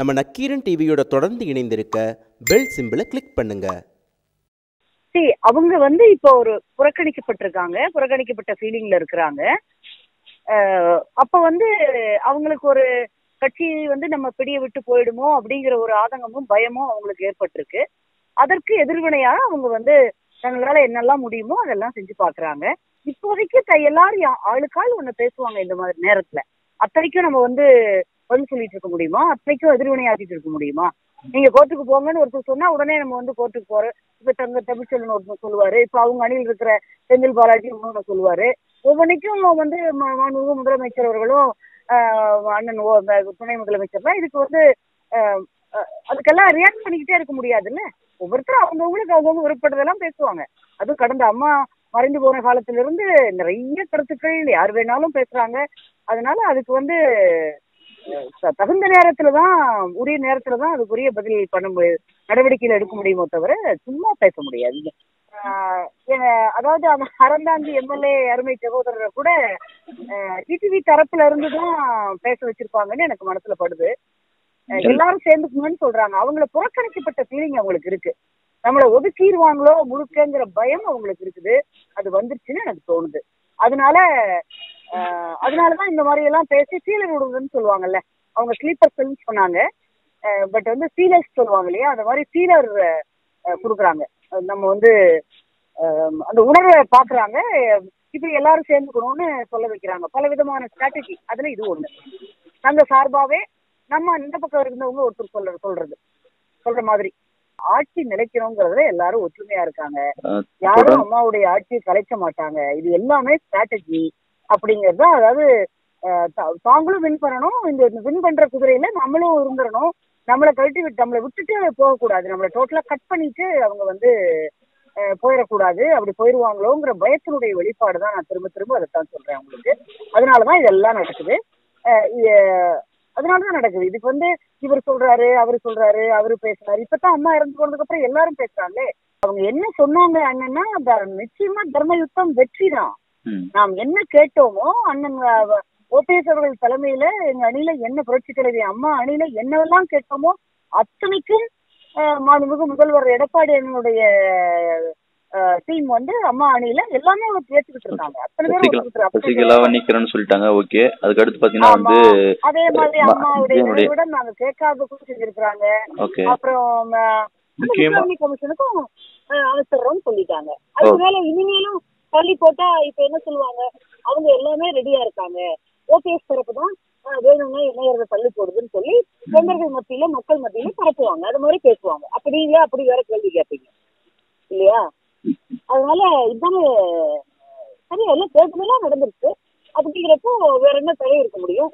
நம்ம நக்கீரன் டிவியோட தொடர்ந்து இணைந்திருக்க பெல் சிம்பிளை கிளிக் பண்ணுங்க see அவங்க வந்து இப்போ ஒரு புறக்கணிக்கப்பட்டிருக்காங்க புறக்கணிக்கப்பட்ட ஃபீலிங்ல இருக்கிறாங்க அஹ் அப்ப வந்து அவங்களுக்கு ஒரு கட்சி வந்து நம்ம பிடிய விட்டு போயிடுமோ அப்படிங்கிற ஒரு ஆதங்கமும் பயமும் அவங்களுக்கு ஏற்பட்டிருக்கு அதற்கு எதிர்வினையா அவங்க வந்து தங்களால என்னெல்லாம் முடியுமோ அதெல்லாம் செஞ்சு பாக்குறாங்க இப்போதைக்கு த- எல்லாரும் யா- ஆளுக்காள் ஒண்ணு பேசுவாங்க இந்த மாதிரி நேரத்துல அத்தனைக்கும் நம்ம வந்து பதில் சொல்லிட்டு இருக்க முடியுமா அத்தனைக்கும் எதிர்வினையாற்றிட்டு இருக்க முடியுமா நீங்க கோர்ட்டுக்கு போங்கன்னு ஒருத்தர் சொன்னா உடனே நம்ம வந்து கோர்ட்டுக்கு போற இப்ப தங்க தமிழ்ச்செல்வன் ஒருத்தர் சொல்லுவாரு இப்ப அவங்க அணியில் இருக்கிற செந்தில் பாலாஜி இன்னொன்னு சொல்லுவாரு ஒவ்வொன்றைக்கும் வந்து ம- மாண்புமிகு முதலமைச்சர் அவர்களும் ஆஹ், அண்ணன் ஓ- ம- துணை முதலமைச்சர்லாம் இதுக்கு வந்து ஆஹ், அஹ், அதுக்கெல்லாம் ரியாக்ட் பண்ணிக்கிட்டே இருக்க முடியாதுல்ல ஒவ்வொருத்தரும் அவங்கவுங்களுக்கு அவங்கவுங்க விருப்பப்பட்டதெல்லாம் பேசுவாங்க அதுவும் கடந்த அம்மா மறைந்து போன காலத்துல இருந்து நிறைய கருத்துக்கள் யார் வேணாலும் பேசுறாங்க அதனால அதுக்கு வந்து அஹ், த- தகுந்த நேரத்துல தான் உரிய நேரத்துல தான் அதுக்குரிய பதில் பண்ண முடியும் நடவடிக்கைகள் எடுக்க முடியுமோ தவிர சும்மா பேச முடியாது ஆஹ் எ- அதாவது அந்த அறந்தாங்கி எம்எல்ஏ அருமை சகோதரரை கூட டிடிவி தரப்புல இருந்து தான் பேச வச்சிருப்பாங்கன்னு எனக்கு மனசுல படுது அஹ் எல்லாரும் சேர்ந்துக்கணும்னு சொல்றாங்க அவங்கள புறக்கணிக்கப்பட்ட ஃபீலிங் அவங்களுக்கு இருக்கு நம்மள ஒதுக்கிடுவாங்களோ முழுக்கங்கிற பயம் அவங்களுக்கு இருக்குது அது வந்துருச்சுன்னு எனக்கு தோணுது அதனால ஆஹ் அதனாலதான் இந்த மாதிரி எல்லாம் பேசி சீலர் விடுறதுன்னு சொல்லுவாங்கல்ல அவங்க ஸ்லீப்பர் செல்னு சொன்னாங்க பட் வந்து சீலர்ஸ் சொல்லுவாங்க இல்லையா அந்த மாதிரி சீலர் கொடுக்குறாங்க நம்ம வந்து ஆஹ் அந்த உணர்வை பாக்குறாங்க இப்படி எல்லாரும் சேர்ந்துக்கணும்னு சொல்ல வைக்கிறாங்க பல விதமான ஸ்ட்ராட்டஜி அதுல இது ஒண்ணு நாங்க சார்பாவே நம்ம இந்த பக்கம் இருந்தவங்க ஒருத்தர் சொல்ற சொல்றது சொல்ற மாதிரி ஆட்சி நிலைக்கணுங்கிறதுல எல்லாரும் ஒற்றுமையா இருக்காங்க அஹ் யாரும் தொடர்ந்து அம்மாவுடைய ஆட்சியை கலைக்க மாட்டாங்க இது எல்லாமே ஸ்ட்ராட்டஜி அப்படிங்கிறது தான் அதாவது அஹ், தா- தாங்களும் வின் பண்ணணும் இந்த வின் பண்ற குதிரையில நம்மளும் இருந்துடணும் நம்மளை கழட்டி விட்டு நம்மளை விட்டுட்டு போகக்கூடாது நம்மளை டோட்டலா கட் பண்ணிட்டு அவங்க வந்து அஹ், போயிடக்கூடாது அப்படி போயிடுவாங்களோங்கிற பயத்தினுடைய வெளிப்பாடு தான் நான் திரும்ப திரும்ப அதைத்தான் சொல்றேன் உங்களுக்கு அதனாலதான் இதெல்லாம் நடக்குது அஹ், இ- அதனாலதான் நடக்குது இதுக்கு வந்து இவர் சொல்றாரு அவரு சொல்றாரு அவரு பேசுறாரு இப்பதான் அம்மா இறந்து போனதுக்கு அப்புறம் எல்லாரும் பேசுறாங்களே அவங்க என்ன சொன்னாங்க அண்ணன்னா த- நிச்சயமா தர்ம யுத்தம் வெற்றி தான் ம். நாம் என்ன கேட்டோமோ அண்ணன் ஓபிஎஸ் அவர்கள் தலைமையில எங்க அணியில என்ன புரட்சி தலைவி அம்மா அணியில என்னவெல்லாம் கேட்டோமோ அத்தனைக்கும் அஹ், மாண்புமிகு முதல்வர் எடப்பாடி அண்ணனுடைய டீம் வந்து அம்மா அணியில எல்லாமே அவர் ஏற்றுக்கிட்டு இருக்காங்க அத்தனை பேரும் சசிகலா ஒத்துக்கிட்டு அத்தனை சசிகலாவை நீக்கிறேன்னு சொல்லிட்டாங்க ஓகே அதுக்கு அடுத்து பாத்தீங்கன்னா ஆமா. வந்து அதே மாதிரி ம- அம்மாவுடைய விஜயனுடைய- நினைவுடன் நாங்க கேட்காத கூட செஞ்சிருக்கிறாங்க ஓகே அப்புறம் அஹ், அந்த முக்கியமா விசாரணை கமிஷனுக்கும் அஹ், அனுப்பிடுறோம்னு சொல்லிட்டாங்க அதுக்கு மேல இனிமேலும் தள்ளி போட்டா இப்ப என்ன சொல்லுவாங்க அவங்க எல்லாமே ரெடியா இருக்காங்க ஓபிஎஸ் தரப்பு தான் அஹ், வேணும்னா இணையறத தள்ளி போடுதுன்னு சொல்லி தொண்டர்கள் மத்தியில மக்கள் மத்தியில பரப்புவாங்க அது மாதிரி பேசுவாங்க அப்படி இல்ல அப்படி வேற கேள்வி கேட்பீங்க இல்லையா அதனால இதுதானே சரி எல்லாம் கேட்டதெல்லாம் நடந்துருச்சு அப்படிங்கிறப்போ வேற என்ன தடை இருக்க முடியும்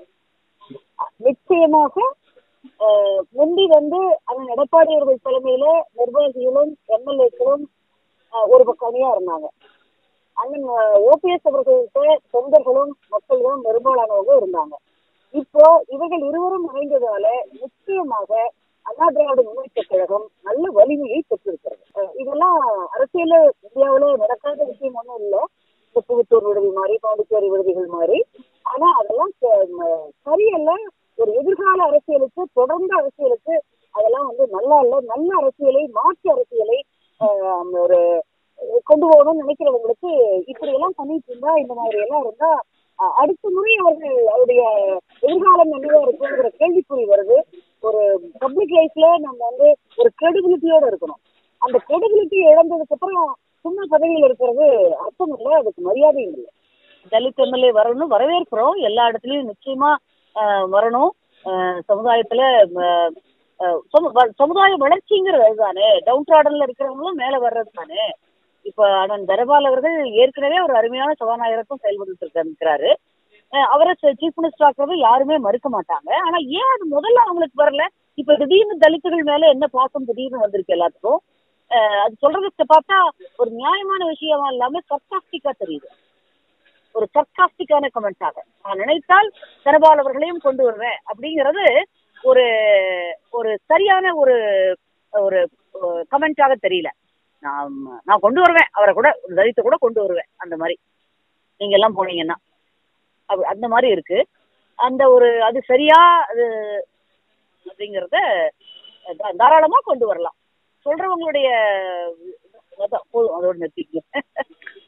நிச்சயமாக அஹ், முந்தி வந்து அண்ணன் எடப்பாடி அவர்கள் தலைமையில நிர்வாகிகளும் எம்எல்ஏக்களும் ஒரு பக்கம் அணியா இருந்தாங்க அண்ணன் ஓபிஎஸ் அவர்கள்ட்ட தொண்டர்களும் மக்களும் பெரும்பாலானவங்க இருந்தாங்க இப்போ இவர்கள் இருவரும் இணைந்ததால நிச்சயமாக அண்ணா திராவிட முன்னேற்ற கழகம் நல்ல வலிமையை பெற்றிருக்கிறது அஹ் இதெல்லாம் அரசியல இந்தியாவுல நடக்காத விஷயம் ஒண்ணும் இல்ல இந்த புகுத்தூர் விடுதி மாதிரி பாண்டிச்சேரி விடுதிகள் மாதிரி ஆனா அதெல்லாம் ச- ம- சரியல்ல ஒரு எதிர்கால அரசியலுக்கு தொடர்ந்த அரசியலுக்கு அதெல்லாம் வந்து நல்லா இல்ல நல்ல அரசியலை மாற்று அரசியலை ஆஹ், ஒரு கொண்டு போகணும்னு நினைக்கிறவங்களுக்கு இப்படி எல்லாம் பண்ணிட்டு இருந்தா இந்த மாதிரி எல்லாம் இருந்தா அஹ், அடுத்த முறை அவர்கள் அவருடைய எதிர்காலம் என்னவா இருக்குங்கிற கேள்விக்குறி வருது ஒரு பப்ளிக் லைஃப்ல நம்ம வந்து ஒரு கிரெடிபிலிட்டியோட இருக்கணும் அந்த கிரெடிபிலிட்டி இழந்ததுக்கு அப்புறம் சும்மா பதவியில் இருக்கிறது அர்த்தம் இல்லை அதுக்கு மரியாதையும் இல்லை தலித் எம்எல்ஏ வரணும் வரவேற்கிறோம் எல்லா இடத்துலயும் நிச்சயமா ஆஹ், வரணும் ஆஹ், சமுதாயத்துல ஆஹ், ஆஹ், சமு- வ- சமுதாய வளர்ச்சிங்கிறது அதுதானே டவுன் ட்ராடன்ல இருக்கிறவங்களும் மேல வர்றது தானே இப்ப அண்ணன் தரபால் அவர்கள் ஏற்கனவே ஒரு அருமையான சபாநாயகருக்கும் செயல்பட்டு இருக்கிறாரு அஹ் அவரை சீஃப் மினிஸ்டர் ஆக்குறது யாருமே மறுக்க மாட்டாங்க ஆனா ஏன் அது முதல்ல அவங்களுக்கு வரல இப்ப திடீர்னு தலித்துகள் மேல என்ன பாசம் திடீர்னு வந்திருக்கு எல்லாத்துக்கும் அஹ் அது சொல்றதுக்கு பார்த்தா ஒரு நியாயமான விஷயமா இல்லாம சர்க்காஸ்டிக்கா தெரியுது ஒரு சர்க்காஸ்டிக்கான கமெண்ட்ஸாக நான் நினைத்தால் தனபால் அவர்களையும் கொண்டு வருவேன் அப்படிங்கிறது ஒரு ஒரு சரியான ஒரு ஒரு கமெண்டாக தெரியல நான் நான் கொண்டு வருவேன் அவரை கூட ஒரு தலித்தை கூட கொண்டு வருவேன் அந்த மாதிரி நீங்க எல்லாம் போனீங்கன்னா அப்ப- அந்த மாதிரி இருக்கு அந்த ஒரு அது சரியா அது அப்படிங்கறத தா- தாராளமா கொண்டு வரலாம் சொல்றவங்களுடைய அதான் போதும் அதோட நிறுத்திக்க